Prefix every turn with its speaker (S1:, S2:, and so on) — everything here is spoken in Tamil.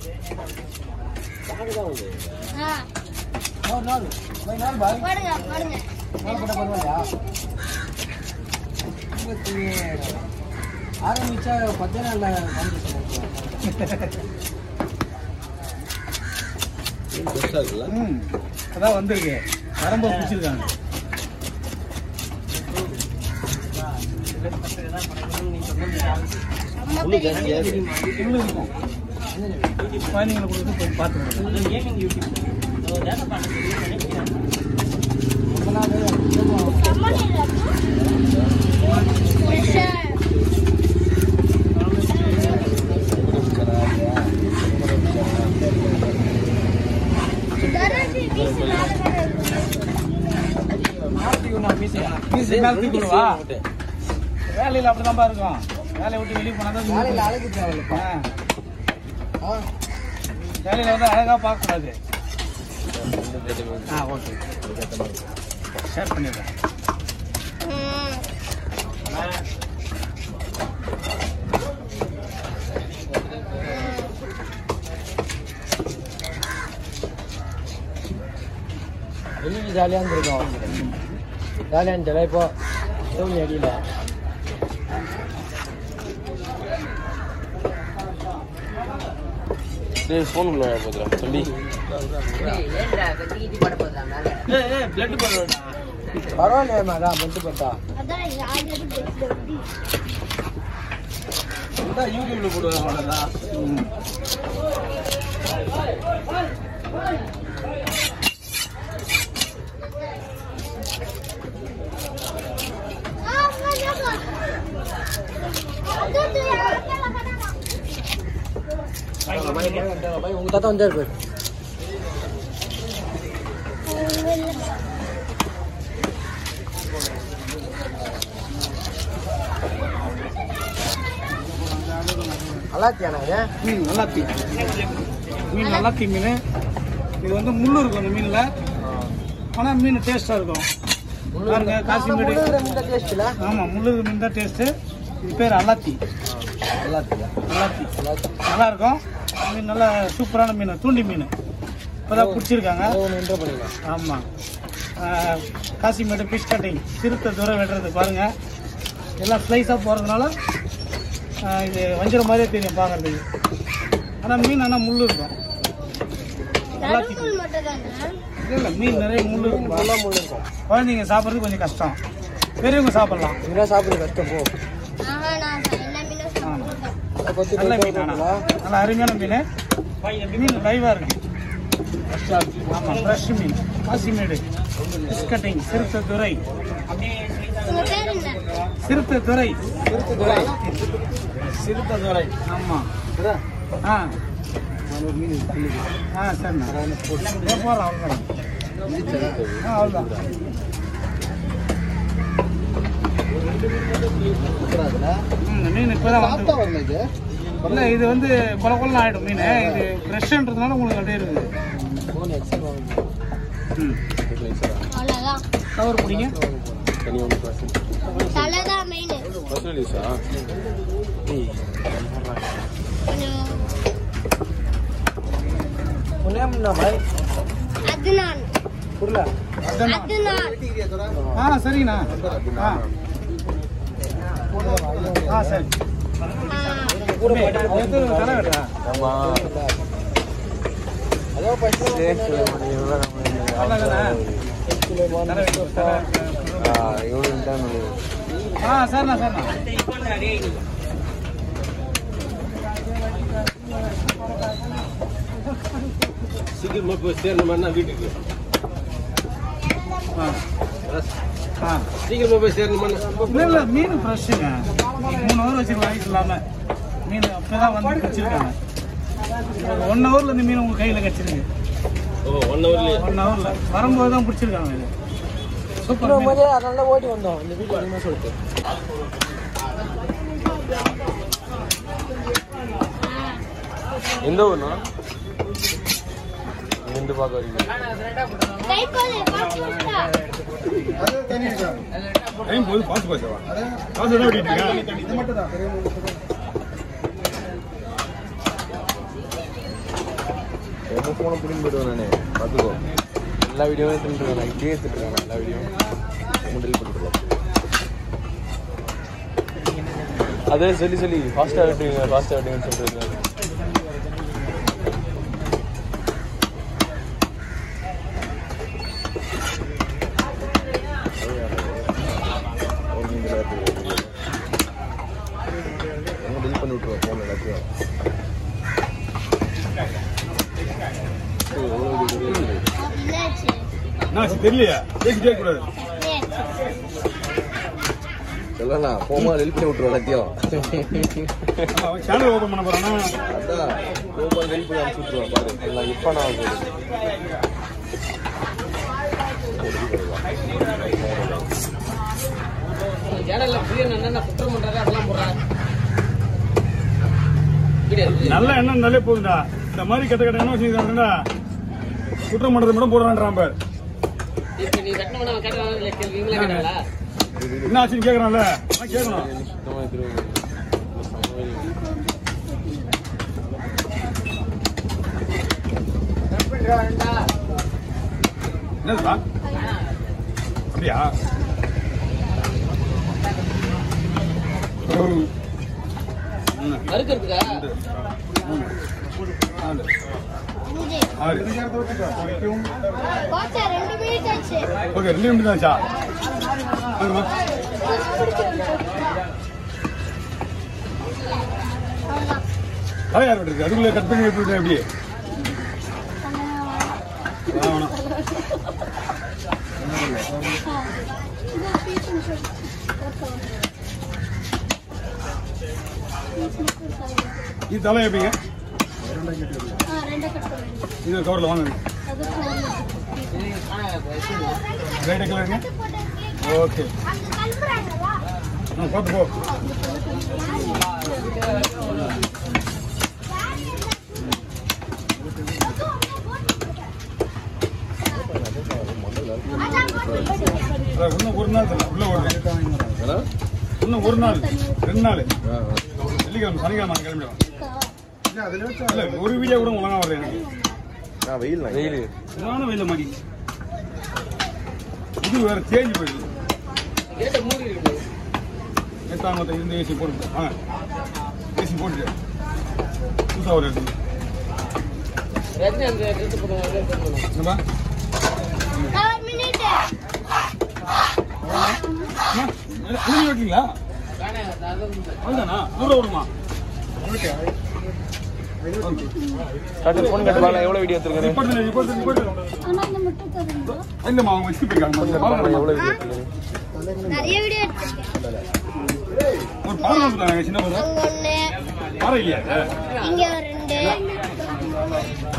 S1: ஆ
S2: நாலு நாலு பை நாலு பாய்
S1: போடுங்க போடுங்க
S2: நாலு போட்டா பரவாயில்லையா இருபத்தி ஆரம்பிச்சா பத்தே நாள்ல
S3: ம் அதான் வந்திருக்கு வரம்பு பிடிச்சிருக்காங்க
S1: ரொம்ப பெரிய
S3: உள்ள இருக்கும் குழந்தைங்களை கொடுத்து போய் பார்த்துக்கணும் மீசை மேல தூக்கி விடுவா வேலையில் அப்படிதான்ப்பா இருக்கும் வேலையை விட்டு வெளியே போனா தான்
S2: காலையில் அழகு தேவையில்லப்பா
S3: ஆ,
S2: ஆ
S3: வேலையில வந்து அழகா பார்க்க கூடாது ஆ ஓகே ஷேர் பண்ணிடுறேன்
S2: வெளியே ஜாலியாக இருந்திருக்கோம் ஜாலியாக இருந்துச்சு இப்போ தோனி அடியில்
S4: ஃபோன் உள்ள போதுடா தம்பி
S3: பிளட் பண்ணுவேன்
S2: பரவாயில்லையாம்மா அதான் மட்டும் பார்த்தா
S1: அதான் யாரு எப்படி
S3: யூடியூப்ல போடுவாங்க அவ்வளோதான்
S2: உங்க தாத்தா வந்தாரு பாரு அலாத்தியானா இது
S3: மீன் நல்லா தீ மீன் நல்லா தீ மீன் இது வந்து முள்ளு இருக்கும் அந்த மீனில் ஆனால் மீன் டேஸ்ட்டாக இருக்கும் பாருங்க காசிமேடு
S2: இந்த டேஸ்ட்ல
S3: ஆமாம் முள்ளு மீன் தான் டேஸ்ட்டு இது பேர் அல்லாத்தி
S2: அலாத்தியா
S3: அல்லாத்தி நல்லா இருக்கும் மீன் நல்லா சூப்பரான மீன் தூண்டி மீன் இப்போதான் பிடிச்சிருக்காங்க
S2: ஒன்று என்ட்ரு பண்ணிக்கலாம்
S3: ஆமாம் காசிமேடு ஃபிஷ் கட்டிங் சிறுத்தை தூரம் வெட்டுறது பாருங்க எல்லாம் ஸ்லைஸாக போகிறதுனால இது வஞ்சிர மாதிரியே தெரியும் பார்க்கறதுக்கு ஆனால் மீன் ஆனால் முள் இருக்கும்
S1: நடுமுள் மட்டும் தானே
S3: இல்லை இல்லை மீன் நிறைய முள் இருக்கும்
S2: நல்லா முள்ளு இருக்கும்
S3: குழந்தைங்க சாப்பிட்றது கொஞ்சம் கஷ்டம் பெரியவங்க சாப்பிடலாம்
S2: இதெல்லாம் சாப்பிடுறது கஷ்டம் போ
S1: ஆஹா நான் எல்லா மீனும் சாப்பிடுறேன்
S2: அதை பற்றி
S3: நல்ல மீன் ஆனால் நல்ல அருமையான மீன் மீன் லைவாக இருக்கு ஆமாம் ஃப்ரெஷ் மீன் காசிமேடு ஃபிஷ் கட்டிங் சிறுத்தை துறை
S1: உங்க பேர் என்ன
S3: சிறுத்தை துறை
S2: சிறுத்தை துறை
S3: ஆமாம் ஆ ஆ சரிண்ணா போகிறோம் அவ்வளோதான் ஆ அவ்வளோதான் ம், இந்த மீன் இப்போ தான் வந்து
S2: வரல இது
S3: இல்லை இது வந்து கொல கொலம் ஆகிடும் மீன் இது ஃப்ரெஷ்ன்றதுனால உங்களுக்கு அப்படியே இருக்குது
S2: ஃபோன் எக்ஸல் வாங்க
S3: ம்
S1: அவ்வளோதான்
S3: கவர் பிடிங்க
S4: தனி ஒன்று பர்சன்ட்
S1: தலை தான் மெயின்
S4: ஃபர்ஸ்ட் ரிலீஸா
S1: கொஞ்சம்
S2: உன் நேம் என்ன பாய்
S1: அது நான்
S2: புரியல
S1: அது நான்
S3: ஆ சரிங்கண்ணா ஆ ஆ சரி
S2: கூட
S3: எது தலை வேட்டா
S4: ஆமாம்
S2: அதோ பைசா
S3: அவ்வளோதானே தலை வெட்டு, தலை
S4: இவனு தான்
S3: ஆ சரிண்ணா சரிண்ணா
S4: சீக்கிரமா போய் சேரணுமாண்ணா வீட்டுக்கு
S3: ஆ ஆ
S4: சீக்கிரமா போய் சேரணுமாண்ணா
S3: இல்லை இல்லை மீன் ஃப்ரெஷ்ஷுங்க மூணு ஹவர் வச்சு வாங்கிட்டு இல்லாமல் மீன் அப்போ தான் வந்து வச்சுருக்காங்க ஒன் ஹவரில் இந்த மீன் உங்கள் கையில் கிடச்சிருக்கு
S4: ஓ ஒன் ஹவர்லேயே
S3: ஒன் ஹவரில் வரும்போது தான் பிடிச்சிருக்காங்க இது சூப்பர் மீன்
S2: போதே அதனால ஓடி வந்தோம் இந்த வீட்டில் அதிகமாக சொல்லிட்டு
S4: எந்த ஊர்ண்ணா எந்த பார்க்க வரீங்க
S1: கை கோலு பார்த்து விட்டா
S4: டைம் போது பாஸ் பாசவா பாஸ் விட ஓட்டிட்டு போன பிடின்னு போயிடுவேன் நானு பார்த்துக்கோ எல்லா வீடியோவும் எடுத்துட்டு இருக்கேன் நான் இப்படியே எடுத்துட்டு இருக்கேன் எல்லா வீடியோவும் முடில் பண்ணிட்டு அதே சொல்லி சொல்லி ஃபாஸ்ட்டாக வெட்டுவீங்க ஃபாஸ்ட்டாக வெட்டுங்கன்னு சொல்லிட்டு டெலிட் பண்ணி விட்ருவோம் ஃபோன் எல்லாத்தையும்
S1: என்னாச்சு
S3: என்னாச்சு தெரியலையா பேசிட்டே கூடாது
S4: சொல்லலாம் போமா டெலிட் பண்ணி விட்ருவோம் எல்லாத்தையும்
S3: அவன் சேனல் ஓபன் பண்ண போறானா
S4: அதான் போமா டெலிட் பண்ணி அனுப்பிச்சு விட்ருவோம் பாரு எல்லாம் இப்போ நான் போகுது
S2: சேனல்ல பிரியன் என்னென்ன குற்றம் பண்றாரு அதெல்லாம் போடுறாரு
S3: நல்ல எண்ணம் நல்லே போகுதுடா இந்த மாதிரி கெட்ட கெட்ட எண்ணம் வச்சுருக்காங்கடா குற்றம் பண்றது மட்டும் போடுறான்றான் பாரு
S2: இப்ப நீ கட்டணம் அவன் கேட்டான் இல்ல கேள்வி இவங்களே கேட்டாங்களா
S3: என்ன ஆச்சுன்னு கேக்குறான்ல நான் கேட்கணும்
S4: சுத்தமாக திரும்ப
S3: என்னதுப்பா அப்படியா ம்.
S2: மறுக்கிறதுக்கா
S3: நாலு,
S1: அஞ்சு
S3: ஆறு.
S1: கோச்சா ரெண்டு மினிட் ஆச்சு
S3: ஓகே ரெண்டு நிமிஷம் ஆச்சா வாங்கம்மா.
S1: அவ்வளவுதான்.
S3: தலை யார் விட்டுருக்கு அதுக்குள்ளே கட் பண்ணி விட்டு எப்படி அதான் வேணாம்.
S1: இது பீச்சுன்னு சொல்லு.
S3: இது தலை எப்படிங்க
S1: ஆ, ரெண்டை கட் பண்ணுங்க.
S3: இது கவரில் வாங்க
S1: அது போடணும்.
S3: ரைட் கலருங்க ஓகே
S1: அங்க கிளம்புறாங்களா?
S3: ஆ பார்த்து போ
S1: அதான் போட்டு
S3: அதான் இன்னும் ஒரு நாள் தரல உள்ள ஒரு
S4: ஏன்னா
S3: இன்னும் ஒரு நாள் ரெண்டு நாள் வெள்ளிக்கிழமை சனிக்கிழமை நான் கிளம்பிடுவேன் இல்ல ஒரு வீடியோ கூட ஒழுங்கா வரல எனக்கு
S4: நான் வெயில் வெயில்
S3: நானும் வெயில மாட்டி இது வேற தேஞ்சு போயிடுது
S2: கேட்ட மூடி இருக்கு
S3: எட்டாம் மொத்தம் இந்த ஏசி போட்டு வாங்க ஏசி போட்டு புதுசாக ஒரு எடுத்து
S2: ரஜினி அந்த ட்ரெஸ் போடுவாங்க
S3: என்னப்பா
S1: ஒரு மினிட்
S3: அழுகி வைக்கீங்களா அதுதானா நூறு விடுமா
S4: ஃபோன் கட்டு பார்க்கலாம் எவ்வளோ வீடியோ எடுத்துருக்கேன்
S3: ரிப்போர்ட் ரிப்போர்ட் ரிப்போர்ட்
S1: ஆனா இந்த மட்டும் தருங்க
S3: இல்லைம்மா அவங்க வச்சுட்டு போயிருக்காங்க பாருங்க
S4: எவ்வளோ வீடியோ எடுத்துருக்கேன்
S1: நிறைய வீடியோ எடுத்திருக்கேன்
S3: ஒரு பாருங்க சொல்றாங்க சின்ன பசங்க
S1: அங்க ஒண்ணு
S3: பாரு இல்லையா
S1: இங்க ஒரு ரெண்டு